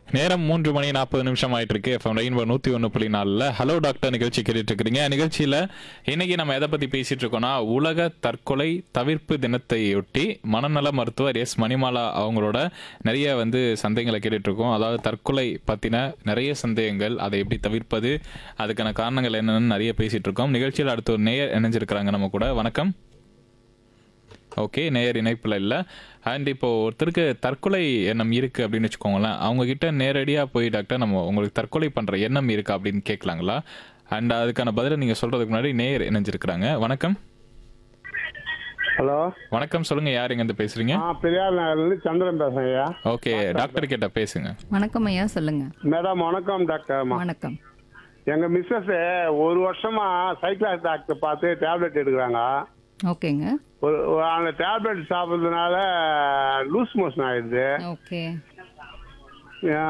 நேரம் மூன்று மணி நாற்பது நிமிஷம் ஆயிட்டு இருக்கு எஃப்எம் ரெயின்போ நூத்தி ஒன்று புள்ளி நாலுல ஹலோ டாக்டர் நிகழ்ச்சி கேட்டுட்டு இருக்கிறீங்க நிகழ்ச்சியில இன்னைக்கு நம்ம எதை பத்தி பேசிட்டு இருக்கோம்னா உலக தற்கொலை தவிர்ப்பு தினத்தையொட்டி மனநல மருத்துவர் எஸ் மணிமாலா அவங்களோட நிறைய வந்து சந்தேகங்களை கேட்டுட்டு இருக்கோம் அதாவது தற்கொலை பத்தின நிறைய சந்தேகங்கள் அதை எப்படி தவிர்ப்பது அதுக்கான காரணங்கள் என்னன்னு நிறைய பேசிட்டு இருக்கோம் நிகழ்ச்சியில் அடுத்து ஒரு நேயர் இணைஞ்சிருக்கிறாங்க நம்ம கூட வணக்கம் ஓகே நேயர் இணைப்பில் இல்லை அண்ட் இப்போ ஒருத்தருக்கு தற்கொலை எண்ணம் இருக்கு அப்படின்னு வச்சுக்கோங்களேன் அவங்க கிட்ட நேரடியாக போய் டாக்டர் நம்ம உங்களுக்கு தற்கொலை பண்ற எண்ணம் இருக்கா அப்படின்னு கேட்கலாங்களா அண்ட் அதுக்கான பதிலை நீங்க சொல்றதுக்கு முன்னாடி நேயர் இணைஞ்சிருக்கிறாங்க வணக்கம் ஹலோ வணக்கம் சொல்லுங்க யார் எங்க இருந்து பேசுறீங்க ஆ பெரியார் நகர்லேருந்து சந்திரன் பேசுறேன் ஐயா ஓகே டாக்டர் கிட்ட பேசுங்க வணக்கம் ஐயா சொல்லுங்க மேடம் வணக்கம் டாக்டர் வணக்கம் எங்க மிஸ்ஸஸ் ஒரு வருஷமா சைக்கிளாஸ் டாக்டர் பார்த்து டேப்லெட் எடுக்கிறாங்க ஓகேங்க ஒரு ஒரு- அந்த டேப்லெட் சாப்பிட்றதுனால லூஸ் மோஷன் ஆயிடுது ஓகே ஆ,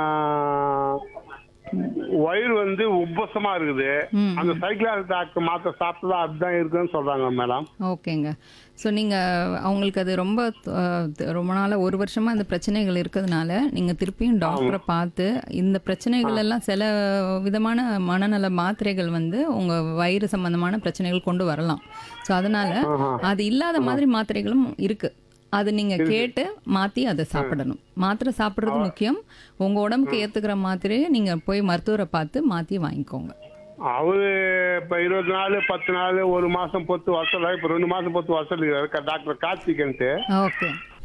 வயிறு வந்து உப்பசமா இருக்குது ம். அந்த சைக்கிளாஸ் டாக்டர் மாத்திரை சாப்பிட்டா அதுதான் இருக்குன்னு சொல்றாங்க மேடம் ஓகேங்க ஸோ நீங்கள் அவங்களுக்கு அது ரொம்ப அஹ், ரொம்ப நாளாக ஒரு வருஷமாக இந்த பிரச்சனைகள் இருக்கிறதுனால நீங்கள் திருப்பியும் டாக்டரை பார்த்து இந்த பிரச்சனைகள் எல்லாம் சில விதமான மனநல மாத்திரைகள் வந்து உங்கள் வயிறு சம்பந்தமான பிரச்சனைகள் கொண்டு வரலாம் ஸோ அதனால அது இல்லாத மாதிரி மாத்திரைகளும் இருக்குது அது நீங்கள் கேட்டு மாற்றி அதை சாப்பிடணும் மாத்திரை சாப்பிட்றது முக்கியம் உங்கள் உடம்புக்கு ஏற்றுக்கிற மாத்திரையை நீங்கள் போய் மருத்துவரை பார்த்து மாற்றி வாங்கிக்கோங்க அவரு இப்ப இருபது நாள் பத்து நாள் ஒரு மாசம் பொத்து வருஷம் இப்ப ரெண்டு மாசம் பொத்து வருஷம் இருக்காரு டாக்டர் கார்த்திகன்ட்டு ஓகே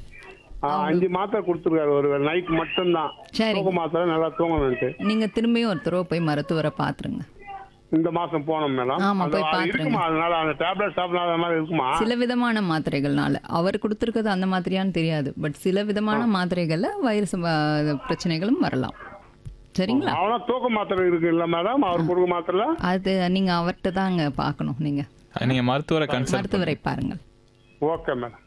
ஆ, அஞ்சு மாத்திரை கொடுத்துருக்காரு ஒரு நைட் மட்டும்தான் சரி தூக்க மாத்திரை நல்லா தூங்கணும்ட்டு நீங்க திரும்பியும் ஒரு தடவை போய் மருத்துவரை பாத்துருங்க இந்த மாசம் போனோம் மேடம் ஆமா, அது- போய் அது பாத்துருங்க. இருக்குமா அதனால அந்த டேப்லெட் சாப்பிடாத மாதிரி இருக்குமா சில விதமான மாத்திரைகள்னால அவர் கொடுத்துருக்கிறது அந்த மாதிரியான்னு தெரியாது பட் சில விதமான மாத்திரைகள்ல வயிறு சம்ப- பிரச்சனைகளும் வரலாம் சரிங்களா அவ்வளோ தூக்க மாத்திரை இருக்கு இல்ல மேடம் அவர் கொடுக்க மாத்திரை அது நீங்க அவர்கிட்ட தாங்க பார்க்கணும் நீங்க நீங்க மருத்துவரை கன்சல்ட் மருத்துவரை பாருங்கள் ஓகே மேடம்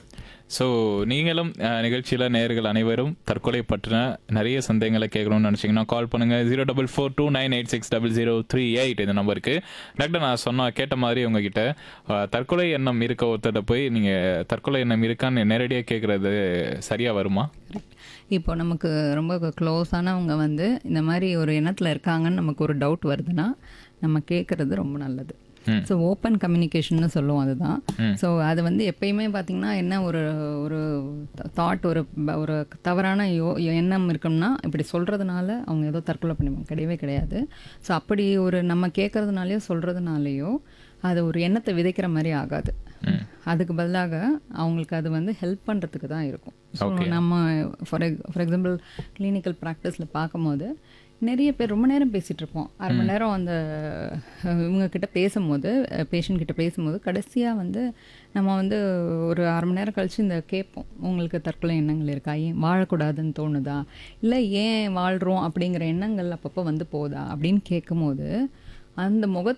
ஸோ நீங்களும் அஹ், நிகழ்ச்சியில நேயர்கள் அனைவரும் தற்கொலை பற்றின நிறைய சந்தேகங்களை கேட்கணும்னு நினைச்சீங்கன்னா கால் பண்ணுங்க zero double four two nine eight six double zero three eight இந்த நம்பருக்கு டாக்டர் நான் சொன்ன கேட்ட மாதிரி உங்ககிட்ட அஹ், தற்கொலை எண்ணம் இருக்க ஒருத்தர்கிட்ட போய் நீங்க தற்கொலை எண்ணம் இருக்கான்னு நேரடியாக கேட்கறது சரியா வருமா இப்போ நமக்கு ரொம்ப க்ளோஸானவங்க வந்து இந்த மாதிரி ஒரு எண்ணத்துல இருக்காங்கன்னு நமக்கு ஒரு டவுட் வருதுன்னா நம்ம கேட்கறது ரொம்ப நல்லது ம். ஸோ ஓப்பன் கம்யூனிகேஷன்னு சொல்லுவோம் அதுதான் ஸோ அது வந்து எப்பயுமே பார்த்தீங்கன்னா என்ன ஒரு ஒரு தாட் ஒரு ப- ஒரு தவறான யோ எண்ணம் இருக்கும்னா இப்படி சொல்கிறதுனால அவங்க ஏதோ தற்கொலை பண்ணிப்பாங்க கிடையவே கிடையாது ஸோ அப்படி ஒரு நம்ம கேட்கறதுனாலையோ சொல்கிறதுனாலையோ அது ஒரு எண்ணத்தை விதைக்கிற மாதிரி ஆகாது ம். அதுக்கு பதிலாக அவங்களுக்கு அது வந்து ஹெல்ப் பண்ணுறதுக்கு தான் இருக்கும் ஸோ Okay. நம்ம ஃபார் ஃபார் எக்ஸாம்பிள் கிளினிக்கல் ப்ராக்டிஸில் பார்க்கும்போது நிறைய பேர் ரொம்ப நேரம் பேசிகிட்டு இருப்போம் அரை மணி நேரம் அந்த அஹ், இவங்க கிட்ட பேசும்போது பேஷண்ட் கிட்ட பேசும்போது கடைசியாக வந்து நம்ம வந்து ஒரு அரை மணி நேரம் கழிச்சு இந்த கேட்போம் உங்களுக்கு தற்கொலை எண்ணங்கள் இருக்கா ஏன் வாழக்கூடாதுன்னு தோணுதா இல்லை ஏன் வாழ்கிறோம் அப்படிங்கிற எண்ணங்கள் அப்பப்போ வந்து போதா அப்படின்னு கேட்கும்போது அந்த முகத்தில்